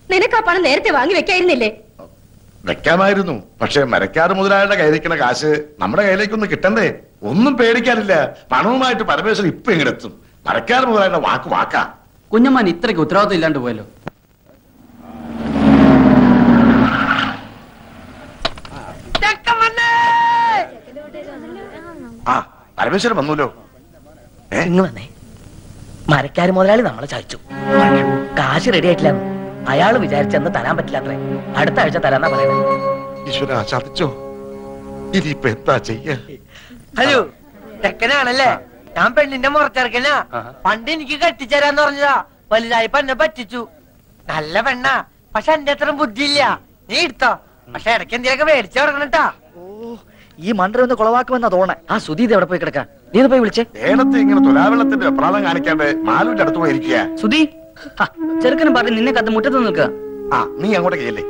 നിനക്ക് ആ പണം നേരത്തെ വാങ്ങി വെക്കായിരുന്നില്ലേ വെക്കാമായിരുന്നു പക്ഷെ മരക്കാട് മുതലാളിയുടെ കയ്യിലിരിക്കുന്ന കാശ് നമ്മുടെ കയ്യിലേക്കൊന്ന് കിട്ടണ്ടേ ഒന്നും പേടിക്കാനില്ല പണവുമായിട്ട് പരമേശ്വരൻ ഇപ്പൊ ഇങ്ങടെത്തും മരക്കാട് മുതലാളിയുടെ വാക്ക് വാക്കാ കുഞ്ഞമ്മാൻ ഇത്രയ്ക്ക് ഉത്തരവാദിത്വം ഇല്ലാണ്ട് പോയല്ലോ ആ പരമേശ്വരൻ വന്നൂലോ ഏ ഇങ്ങ് വന്നേ മരക്കാര് മുതലാളി നമ്മളെ ചതിച്ചു കാശ് റെഡി ആയിട്ടില്ല അയാള് വിചാരിച്ചെന്ന് തരാൻ പറ്റില്ലാത്രേ അടുത്ത ആഴ്ച തരാന്നാ പറയുന്നത് ഈശ്വര ചതിച്ചോ ഇനിയിപ്പൊ എന്താ ചെയ്യാ ഹലോ ചെക്കനാണല്ലേ ഞാൻ പെണ്ണിന്റെ മുറച്ചെറുക്കനാ പണ്ട് എനിക്ക് കെട്ടിച്ചേരാന്ന് പറഞ്ഞതാ വലുതായപ്പോ എന്നെ പറ്റിച്ചു നല്ല പെണ്ണാ പക്ഷെ എന്റെ അത്ര ബുദ്ധിയില്ല നീ എടുത്തോ പക്ഷെ ഇടയ്ക്ക് എന്തിനൊക്കെ മേടിച്ചു കൊടുക്കണട്ടാ ഈ മണ്ടർ ഒന്ന് കുളവാക്കുമെന്നാ തോന്നേ ആ സുധി ഇത് എവിടെ പോയി കിടക്കാ നീ ഒന്ന് പോയി വിളിച്ചേ നേരത്തെ ഇങ്ങനെ തുലാവെള്ളത്തിന്റെ വെപ്രാളം കാണിക്കാണ്ട് മാലുവിന്റെ അടുത്ത് പോയിരിക്കുക സുധി ഹാ, ചെറുക്കനും പറഞ്ഞ് നിന്നെ കത്ത് മുറ്റത്ത് നിൽക്കുക ആ നീ അങ്ങോട്ട് ചെയ്യല്ലേ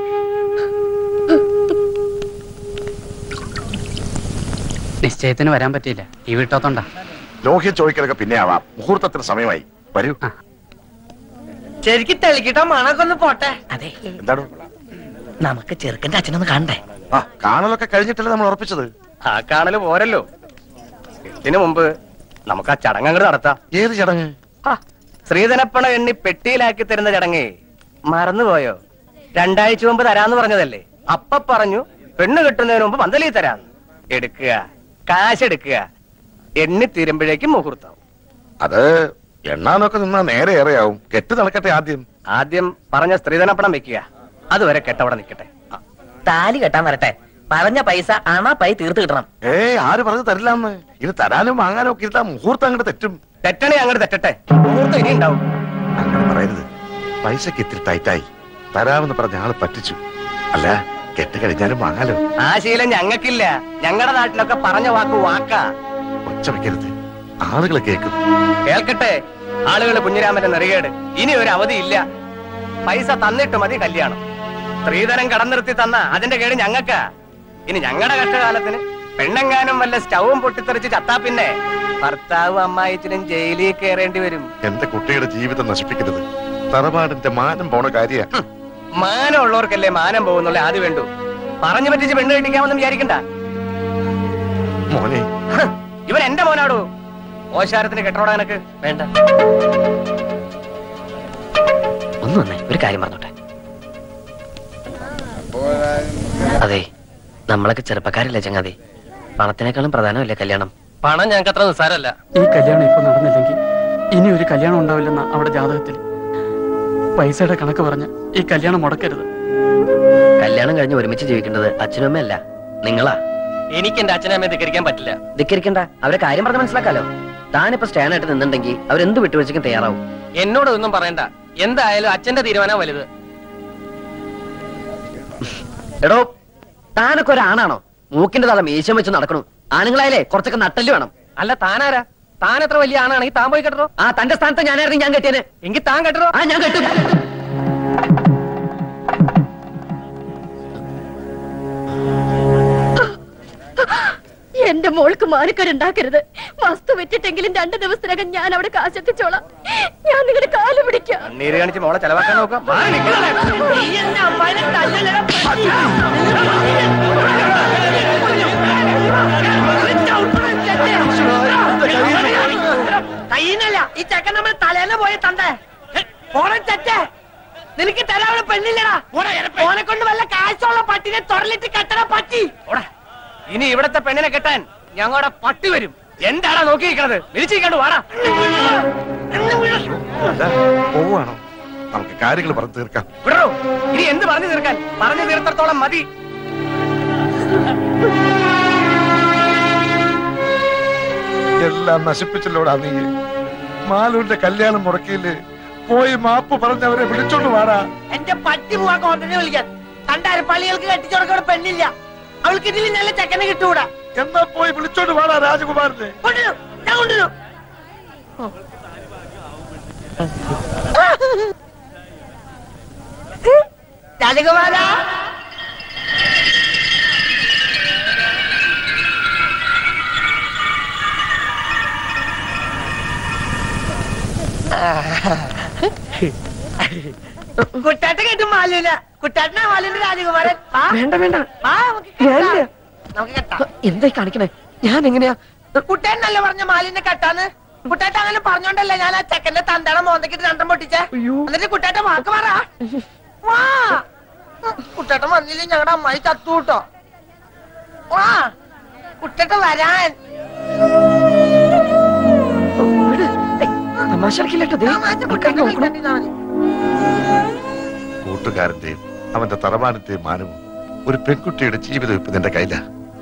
നിശ്ചയത്തിന് വരാൻ പറ്റിയില്ല ഈ വീട്ടോത്തോണ്ടാ ലോഹ്യ ചോദിക്കലൊക്കെ പിന്നെ ആവാം മുഹൂർത്തത്തിന് സമയമായി വരൂ ശരിക്കും തെളിക്കിട്ടോ മണൊക്കെ ഒന്ന് പോട്ടെ അതെ എന്താണ് നമുക്ക് ചെറുക്കന്റെ അച്ഛനൊന്ന് കാണണ്ടേ ആ കാണലൊക്കെ കഴിഞ്ഞിട്ടല്ലേ നമ്മൾ ഉറപ്പിച്ചത് ആ കാണല് പോരല്ലോ ഇതിനു മുമ്പ് നമുക്ക് ആ ചടങ്ങ് അങ്ങോട്ട് നടത്താം ഏത് ചടങ്ങ് ആ, ശ്രീധനപ്പണ എണ്ണി പെട്ടിയിലാക്കി തരുന്ന ചടങ്ങേ മറന്നുപോയോ രണ്ടാഴ്ച മുമ്പ് തരാന്ന് പറഞ്ഞതല്ലേ അപ്പ പറഞ്ഞു പെണ്ണ് കിട്ടുന്നതിന് മുമ്പ് പന്തലി തരാന്ന് എടുക്കുക കാശ് എടുക്കുക എണ്ണി തീരുമ്പോഴേക്കും മുഹൂർത്തം അത് എണ്ണാനൊക്കെ നിന്നാ നേരെ ഏറെയാവും കെട്ട് നടക്കട്ടെ ആദ്യം ആദ്യം പറഞ്ഞ സ്ത്രീധനപ്പണം വെക്കുക അതുവരെ കെട്ടവിടെ നിൽക്കട്ടെ താലി കെട്ടാൻ വരട്ടെ പറഞ്ഞ പൈസ അണ പൈ തീർത്ത് കിട്ടണം ഏയ് ആര് പറഞ്ഞു തരില്ലാന്ന് ഇത് തരാനും വാങ്ങാനും ഒക്കെ ഇരുത്താ മുഹൂർത്തം അങ്ങോട്ട് തെറ്റും തെറ്റണേ അങ്ങോട്ട് തെറ്റട്ടെ മുഹൂർത്തം ഇനി ഉണ്ടാവും അങ്ങനെ പറയരുത് പൈസക്ക് ഇത്തിരി ടൈറ്റായി തരാമെന്ന് പറഞ്ഞ ആള് പറ്റിച്ചു അല്ല കെട്ട് കഴിഞ്ഞാലും വാങ്ങാലോ ആ ശീലം ഞങ്ങൾക്കില്ല ഞങ്ങളുടെ നാട്ടിലൊക്കെ പറഞ്ഞ വാക്ക് വാക്കാ ഒച്ച വെക്കരുത് ആളുകൾ കേൾക്കും കേൾക്കട്ടെ ആളുകൾ കുഞ്ഞിരാമന്റെ നെറികേട് ഇനി ഒരു അവധി ഇല്ല പൈസ തന്നിട്ട് മതി കല്യാണം സ്ത്രീധനം കടം നിർത്തി തന്ന അതിന്റെ കേട് ഞങ്ങൾക്കാ ഇനി ഞങ്ങളുടെ കഷ്ടകാലത്തിന് പെണ്ണെങ്ങാനും വല്ല സ്റ്റൗവും പൊട്ടിത്തെറിച്ച് ചത്താ പിന്നെ ഭർത്താവും അമ്മായിച്ചനും ജയിലിൽ കയറേണ്ടി വരും എന്റെ കുട്ടിയുടെ ജീവിതം നശിപ്പിക്കരുത് തറവാടിന്റെ മാനം പോണ കാര്യ മാനം ഉള്ളവർക്കല്ലേ മാനം പോകുന്നുള്ള ആദ്യം വേണ്ടു പറഞ്ഞു പറ്റിച്ച് പെണ്ണ് കെട്ടിക്കാമെന്ന് വിചാരിക്കണ്ട മോനെ ഹ്, ഇവൻ എന്റെ മോനാടോ ഓശാരത്തിന് കെട്ടോടാ എനക്ക് വേണ്ട ഒന്ന് വന്നേ ഒരു കാര്യം പറഞ്ഞോട്ടെ അതെ നമ്മളൊക്കെ ചെറുപ്പക്കാരില്ലേ ചങ്ങാതി പണത്തിനേക്കാളും പ്രധാനമല്ലേ കല്യാണം പണം ഞങ്ങൾക്ക് അത്ര നിസ്സാരല്ല ഈ കല്യാണം ഇപ്പൊ നടന്നില്ലെങ്കിൽ ഇനി ഒരു കല്യാണം ഉണ്ടാവില്ലെന്ന അവിടെ ജാതകത്തിൽ പൈസയുടെ കണക്ക് പറഞ്ഞ് ഈ കല്യാണം മുടക്കരുത് കല്യാണം കഴിഞ്ഞ് ഒരുമിച്ച് ജീവിക്കേണ്ടത് അച്ഛനും അമ്മയല്ല നിങ്ങളാ എനിക്ക് എന്റെ അച്ഛനെ അമ്മയെ ധിക്കരിക്കാൻ പറ്റില്ല ധിക്കരിക്കണ്ട അവരെ കാര്യം പറഞ്ഞ് മനസ്സിലാക്കാലോ താനിപ്പോ സ്റ്റാൻഡ് ആയിട്ട് നിന്നുണ്ടെങ്കിൽ അവരെന്ത് വിട്ടുവീഴ്ചയ്ക്കും തയ്യാറാവും എന്നോട് ഒന്നും പറയണ്ട എന്തായാലും അച്ഛന്റെ തീരുമാനം വലുത് എടോ താനൊക്കെ ഒരാണാണോ മൂക്കിന്റെ തല മീശം വെച്ച് നടക്കണു ആണുങ്ങളായാലേ കുറച്ചൊക്കെ നട്ടല് വേണം അല്ല താനാരാ താൻ എത്ര വലിയ ആണാണെങ്കിൽ താൻ പോയി കെട്ടോ ആ തന്റെ സ്ഥാനത്ത് ഞാനായിരുന്നു ഞാൻ കെട്ടിയത് എങ്കിൽ താൻ കെട്ടോ ആ ഞാൻ കെട്ടും എന്റെ മോൾക്ക് മാനക്കരുണ്ടാക്കരുത് വസ്തു വെച്ചിട്ടെങ്കിലും രണ്ടു ദിവസത്തിനകം ഞാൻ അവിടെ കാശെത്തിച്ചോളാം ഞാൻ നിങ്ങളുടെ കാല് പിടിക്കാം കണ്ണീര് കാണിച്ച് മോളെ ചെലവാക്കാൻ നോക്കാം മാറി നിൽക്കണേ. നീ എന്നെ അമ്മായിനെ തല്ലലടാ, പട്ടി. കയ്യിന്നല്ല ഈ ചെക്കൻ നമ്മൾ തലേന്ന് പോയി തണ്ടേ ഓണം ചെറ്റേ നിനക്ക് തരാനുള്ള പെണ്ണില്ലടാ ഓനെ കൊണ്ട് വല്ല കാശുള്ള പട്ടിനെ തൊടലിട്ട് കെട്ടണ പട്ടി ഓടാ. ഇനി ഇവിടത്തെ പെണ്ണിനെ കെട്ടാൻ ഞങ്ങളുടെ പട്ടി വരും എന്താടാ നോക്കിയിരിക്കണത് വിളിച്ചിരിക്കണ്ടു വാടാ അല്ല പോവാണോ നമുക്ക് കാര്യങ്ങൾ പറഞ്ഞു തീർക്കാം വിടറോ ഇനി എന്ത് പറഞ്ഞു തീർക്കാൻ പറഞ്ഞു തീർത്തത്തോളം മതി എല്ലാം നശിപ്പിച്ചല്ലോടാ നീ മാലൂന്റെ കല്യാണം മുടക്കിയില്ലേ പോയി മാപ്പ് പറഞ്ഞവരെ വിളിച്ചോണ്ട് വാടാ എന്റെ പട്ടി പോവാ കോട്ടനെ വിളിക്കാൻ കണ്ടാര് പള്ളികൾക്ക് കെട്ടിച്ചോടക്കോടെ പെണ്ണില്ല അവൾക്ക് ഇതിൽ നല്ല ചെക്കനെ കിട്ടൂടാ എന്നാ പോയി വിളിച്ചോണ്ട് വാടാ രാജകുമാരനെ കൊണ്ടുവരൂ ഞാൻ കൊണ്ടുവരൂ രാജകുമാരാ കുട്ടാട്ട കേട്ടും മാലൂല കുട്ടാട്ടനാ മാലുന്റെ രാജകുമാരൻ ആ, വേണ്ട വേണ്ട ആ, നമുക്ക് കെട്ടാം. ഞാനില്ല. നമുക്ക് കെട്ടാം എന്തായി കാണിക്കണേ ഞാൻ എങ്ങനെയാ കുട്ടേനല്ലേ പറഞ്ഞ മാലിന്റെ കെട്ടാന്ന് കുട്ടേട്ട അങ്ങനെ പറഞ്ഞോണ്ടല്ലേ ഞാൻ ആ ചെക്കന്റെ തന്തയുടെ മോന്തക്കിട്ട് രണ്ടും പൊട്ടിച്ചേ അയ്യോ. എന്നിട്ട് കുട്ടേട്ട വാക്ക് പറ വാ കുട്ടേട്ടൻ വന്നില്ല ഞങ്ങളുടെ അമ്മായി ചത്തു കൂട്ടോ വാ കുട്ടേട്ട വരാൻ തമാശ കളിക്കില്ലട്ടോ ദേ, ആ, മാറ്റം ആൾക്കാര് കുട്ടേട്ടൻ നോക്കണം. കെട്ടിനാ മതി. കൂട്ടുകാരന്റെയും അവന്റെ തറവാടിന്റെയും മാനവും ഒരു പെൺകുട്ടിയുടെ ജീവിതം ഇപ്പൊ നിന്റെ കയ്യിലാ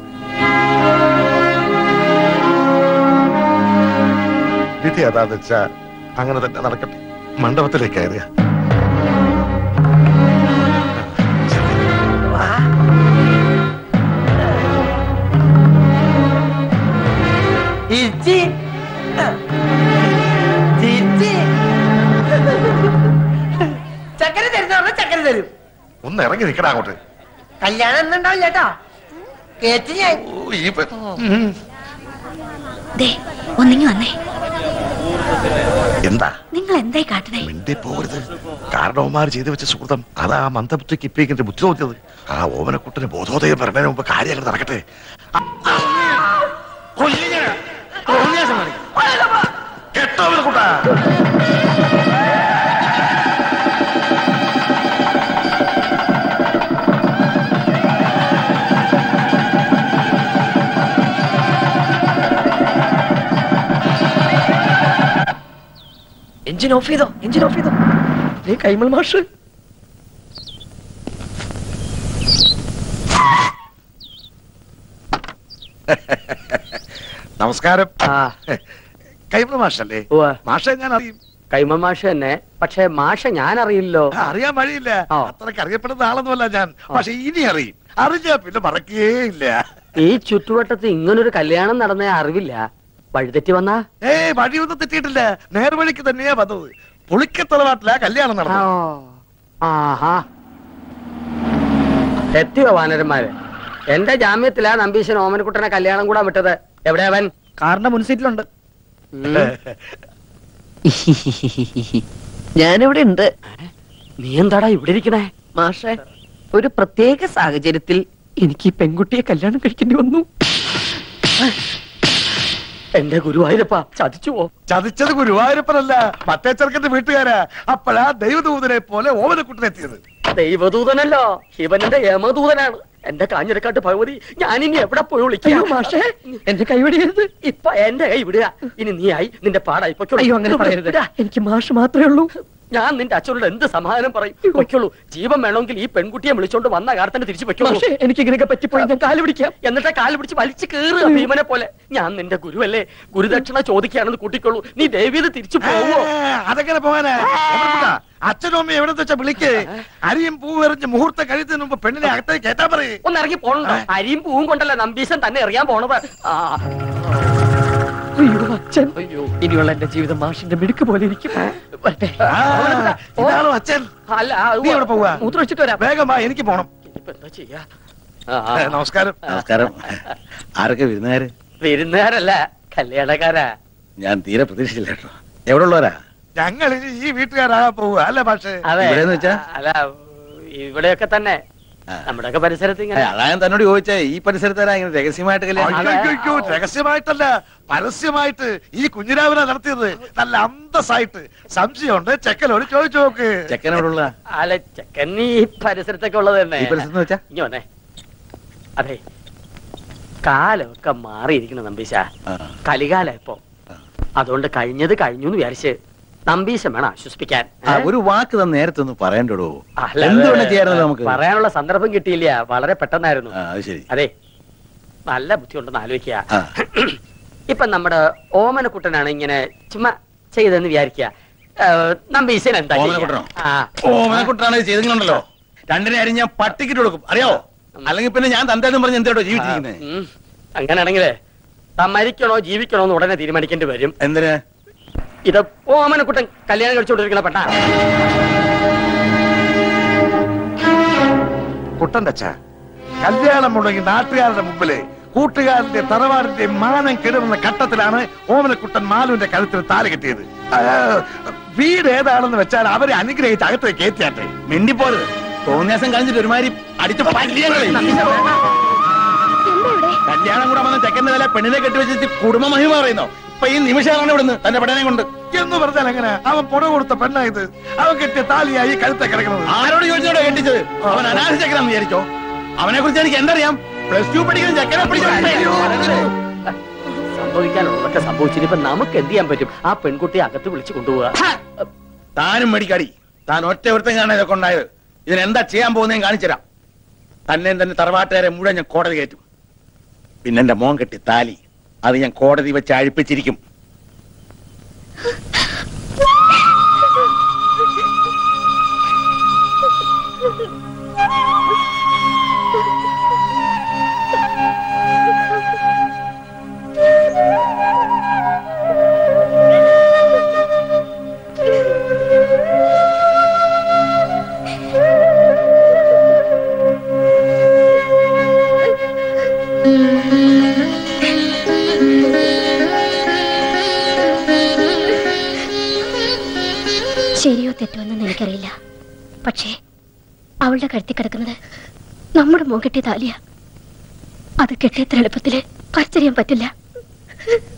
വിധി അതാന്ന് വെച്ചാ അങ്ങനെ തന്നെ നടക്കട്ടെ മണ്ഡപത്തിലേക്ക് കയറുക വാ. ഇരിച്ചി. ചിരിച്ചി. ചക്കര തരുന്ന പറഞ്ഞ ചക്കര തരും ഒന്ന് ഇറങ്ങി നിൽക്കടാ അങ്ങോട്ട് കല്യാണം എന്നുണ്ടാവും ചേട്ടാ കേട്ടി ഞാൻ ഓ, ഈ പെ- ഉം. ദേ ഒന്നിങ്ങി വന്നേ എന്താ നിങ്ങൾ എന്തായി കാട്ടണേ മിണ്ടി പോകരുത് കാരണവന്മാർ ചെയ്തു വെച്ച സുഹൃത്തം അതാ ആ മന്ദബുദ്ധിക്ക് ഇപ്പിക്കിന്റെ ബുദ്ധി തോന്നിയത് ആ ഓമനക്കുട്ടന് ബോധോദയം പറഞ്ഞതിന് മുമ്പ് കാര്യങ്ങൾ നടക്കട്ടെ കേട്ടോ കുട്ടാ എഞ്ചിൻ ഓഫ് ചെയ്തോ എഞ്ചിൻ ഓഫ് ചെയ്തോ ദേ കൈമൾ മാഷ് നമസ്കാരം ആ കൈമ മാഷല്ലേ ഉവ്വ. മാഷെ ഞാൻ അറിയും കൈമ മാഷ തന്നെ പക്ഷെ മാഷ ഞാൻ അറിയില്ലോ ആ, അറിയാൻ വഴിയില്ല ആ. അത്രക്ക് അറിയപ്പെടുന്ന ആളൊന്നുമല്ല ഞാൻ പക്ഷെ ഇനി അറിയും അറിഞ്ഞാ പിന്നെ മറക്കേ ഇല്ല ഈ ചുറ്റുവട്ടത്ത് ഇങ്ങനൊരു കല്യാണം നടന്ന അറിവില്ല വഴിതെറ്റി വന്നാ ഏയ് വഴിയൊന്നും തെറ്റിയിട്ടില്ല നേർവഴിക്ക് തന്നെയാ വന്നത് പുളിക്കത്തറവാട്ടിലാ കല്യാണം നടന്നത് ആഹാ എത്തിയോ വാനരന്മാര് എന്റെ ജാമ്യത്തിലാ നമ്പീശൻ ഓമനക്കുട്ടനെ കല്യാണം കൂടാൻ വിട്ടത് എവിടെയാ അവൻ കാറിന്റെ മുൻസീറ്റിലുണ്ട് ഉം. ഞാനിവിടെ ഉണ്ട് നീ എന്താടാ ഇവിടെ ഇരിക്കണേ മാഷെ ഒരു പ്രത്യേക സാഹചര്യത്തിൽ എനിക്ക് ഈ പെൺകുട്ടിയെ കല്യാണം കഴിക്കേണ്ടി വന്നു എന്റെ ഗുരുവായൂരപ്പ ചതിച്ചുവോ ചതിച്ചത് ഗുരുവായൂരപ്പനല്ല മറ്റേ ചെറുക്കന്റെ വീട്ടുകാരാ അപ്പോഴാ ദൈവദൂതനെ പോലെ ഓമനക്കുട്ടനെത്തിയത് ദൈവദൂതനല്ലോ ശിവനന്റെ യമദൂതനാണ് എന്റെ കാഞ്ഞിരക്കാട്ട് ഭഗവതി ഞാനിനി എവിടെ പോയി അയ്യോ വിളിക്കാം മാഷെ എന്റെ കൈവടിയരുത് ഇപ്പൊ എന്റെ കൈ വിടുക ഇനി നീ ആയി നിന്റെ പാടായി പൊയ്ക്കോളൂ. അയ്യോ അങ്ങനെ പറയരുത് വിടാ. എനിക്ക് മാഷ് മാത്രമേ ഉള്ളൂ ഞാൻ നിന്റെ അച്ഛനോട് എന്ത് സമാധാനം പറയും പൊയ്ക്കോളൂ ജീവൻ വേണമെങ്കിൽ ഈ പെൺകുട്ടിയെ വിളിച്ചോണ്ട് വന്ന കാലത്തിന് തിരിച്ചു പൊയ്ക്കോളൂ മാഷെ എനിക്ക് ഇങ്ങനെയൊക്കെ പറ്റിപ്പോയി ഞാൻ കാല് പിടിക്കാം എന്നിട്ട് കാല് പിടിച്ച് വലിച്ചു കീറുക ഭീമനെ പോലെ ഞാൻ നിന്റെ ഗുരുവല്ലേ ഗുരുദക്ഷിണ ചോദിക്കുകയാണെന്ന് കൂട്ടിക്കോളൂ നീ ദേവിയത് തിരിച്ചു പോവോ അതെങ്ങനെ പോകാനാ ഓമനക്കുട്ടാ, അച്ഛനും അമ്മയും എവിടെ വെച്ചാ വിളിക്ക് അരിയും പൂവ് എറിഞ്ഞ് മുഹൂർത്തം കഴിയുന്നതിന് മുമ്പ് പെണ്ണിനെ അകത്തേക്ക് കേട്ടാ പറയേ ഒന്ന് ഇറങ്ങി പോണുണ്ടോ അരിയും പൂവും കൊണ്ടല്ല നമ്പീശൻ തന്നെ എറിയാൻ പോണത് ആ അയ്യോ അച്ഛൻ അയ്യോ ഇനിയുള്ള എന്റെ ജീവിതം മാഷിന്റെ മിടുക്ക് പോലെ ഇരിക്കും വരട്ടെ ഇതാണോ അച്ഛൻ അല്ല ആ, നീ എവിടെ പോവാ മൂത്രം വെച്ചിട്ട് വരാം വേഗം വാ എനിക്ക് പോണം ഇനിയിപ്പോ എന്താ ചെയ്യാ ഏ, നമസ്കാരം നമസ്കാരം ആരൊക്കെ വിരുന്നുകാര് വിരുന്നുകാരല്ല കല്യാണക്കാരാ ഞാൻ തീരെ പ്രതീക്ഷിച്ചില്ല കേട്ടോ എവിടെ ഉള്ളവരാ ഞങ്ങൾ ഇനി ഈ വീട്ടുകാരാകാൻ പോവുക അല്ലേ പക്ഷേ അതെ ഇവിടെന്ന് വെച്ചാ? അല്ല ഇവിടെയൊക്കെ തന്നെ ആ. നമ്മുടെയൊക്കെ പരിസരത്ത് ഇങ്ങനെ അതാ ഞാൻ തന്നോട് ചോദിച്ചേ ഈ പരിസരത്താരാ ഇങ്ങനെ രഹസ്യമായിട്ട് കല്യാണം അയ്യോ, അയ്യോ, അയ്യോ, രഹസ്യമായിട്ടല്ല പരസ്യമായിട്ട് ഈ കുഞ്ഞിരാവിനെ നടത്തിയത് നല്ല അന്തസ്സായിട്ട് സംശയമുണ്ട് ചെക്കലോട് ചോദിച്ചു നോക്ക് ചെക്കൻ എവിടെ ഉള്ള അല്ല ചെക്കൻ ഈ പരിസരത്തൊക്കെ ഉള്ളത് തന്നെ ഈ പരിസരത്ത് വെച്ചാ ഇനി വന്നേ അതെ കാലമൊക്കെ മാറിയിരിക്കണം നമ്പീശ ആ. കലികാല ഇപ്പൊ അതുകൊണ്ട് കഴിഞ്ഞത് കഴിഞ്ഞു എന്ന് വിചാരിച്ച് നമ്പീശം വേണം ആശ്വസിപ്പിക്കാൻ ആ, ഏ? ഒരു വാക്ക് തന്നെ നേരത്തെ ഒന്ന് പറയണ്ടോ അല്ല, എന്ത് അത് വേണം ചെയ്യാറുണ്ട് നമുക്ക് പറയാനുള്ള സന്ദർഭം കിട്ടിയില്ല വളരെ പെട്ടെന്നായിരുന്നു ആ, അത് ശരി അതെ നല്ല ബുദ്ധിയുണ്ടെന്ന് ആലോചിക്കുക ആ. ഇപ്പൊ നമ്മുടെ ഓമനക്കുട്ടനാണ് ഇങ്ങനെ ചുമ്മാ ചെയ്തെന്ന് വിചാരിക്കുക നമ്പീശൻ എന്താ ചെയ്യാ? ഓമനക്കുട്ടനോ? ആ ഓമനക്കുട്ടാണ് ഇത് ചെയ്തിട്ടുണ്ടല്ലോ രണ്ടിനെ അരി ഞാൻ പട്ടിക്കിട്ട് കൊടുക്കും അറിയാവോ അല്ലെങ്കിൽ പിന്നെ ഞാൻ തന്തേന്നും പറഞ്ഞ് എന്തേടോ ജീവിച്ചിരിക്കുന്നത് ഉം. അങ്ങനെയാണെങ്കിലേ താൻ മരിക്കണോ ജീവിക്കണോ എന്ന് ഉടനെ തീരുമാനിക്കേണ്ടി വരും എന്തിന് ഇത് ഓമനക്കുട്ടൻ കല്യാണം കഴിച്ചുകൊണ്ടിരിക്കണ പെട്ട കുട്ടന്റെ അച്ഛ കല്യാണം മുടങ്ങി നാട്ടുകാരുടെ മുമ്പില് കൂട്ടുകാരന്റെ തറവാടിന്റെ മാനം കെടുന്ന ഘട്ടത്തിലാണ് ഓമനക്കുട്ടൻ മാലുവിന്റെ കഴുത്തിൽ താല് കെട്ടിയത് ആ, വീട് ഏതാണെന്ന് വെച്ചാൽ അവരെ അനുഗ്രഹിച്ച് അകത്ത് കയറ്റിയാട്ടെ മിണ്ടിപ്പോരുത് തോന്നിയാസം കളഞ്ഞിട്ട് ഒരുമാതിരി അടിച്ച് പല്ലിയങ്ങളെ എന്താ ഇവിടെ കല്യാണം കൂടെ വന്ന ചെക്കന്റെ തല പെണ്ണിനെ കെട്ടിവെച്ചിട്ട് കുടുംബ മഹിമ പറയുന്നോ ഇപ്പൊ ഈ നിമിഷമാണ് ഇവിടുന്ന് തന്റെ പഠനം കൊണ്ട് എന്ന് പറഞ്ഞാൽ എങ്ങനെ അവൻ പുട കൊടുത്ത പെണ്ണായത് അവൻ കെട്ടിയ താലിയായി കഴുത്തെ കിടക്കുന്നത് ആരോട് ചോദിച്ചോടോ കെട്ടിച്ചത് അവൻ അനാഥ ചെക്കനാന്ന് വിചാരിച്ചോ അവനെ കുറിച്ച് എനിക്ക് എന്തറിയാം പ്ലസ് ടു പഠിക്കുന്ന ചെക്കനെ പിടിച്ചു സംഭവിക്കാനുള്ളതൊക്കെ സംഭവിച്ചിട്ട് ഇപ്പൊ നമുക്ക് എന്ത് ചെയ്യാൻ പറ്റും ആ പെൺകുട്ടിയെ അകത്ത് വിളിച്ചു കൊണ്ടുപോവുക താനും മേടിക്കാടി താൻ ഒറ്റ ഒരുത്തം കാണാൻ ഇതൊക്കെ ഉണ്ടായത് ഇതിനെന്താ ചെയ്യാൻ പോകുന്നതും കാണിച്ചുതരാം തന്നെ തന്നെ തറവാട്ടുകാരെ മുഴുവൻ ഞാൻ കോടതി കയറ്റും പിന്നെ എന്റെ മോൻ കെട്ടി താലി അത് ഞാൻ കോടതി വെച്ച് അഴിപ്പിച്ചിരിക്കും ശരിയോ തെറ്റോ എന്നൊന്നും എനിക്കറിയില്ല പക്ഷേ അവളുടെ കഴുത്തി കിടക്കുന്നത് നമ്മുടെ മോൻ കെട്ടിയ താലിയ അത് കെട്ടിയത്ര എളുപ്പത്തില് പറിച്ചറിയാൻ പറ്റില്ല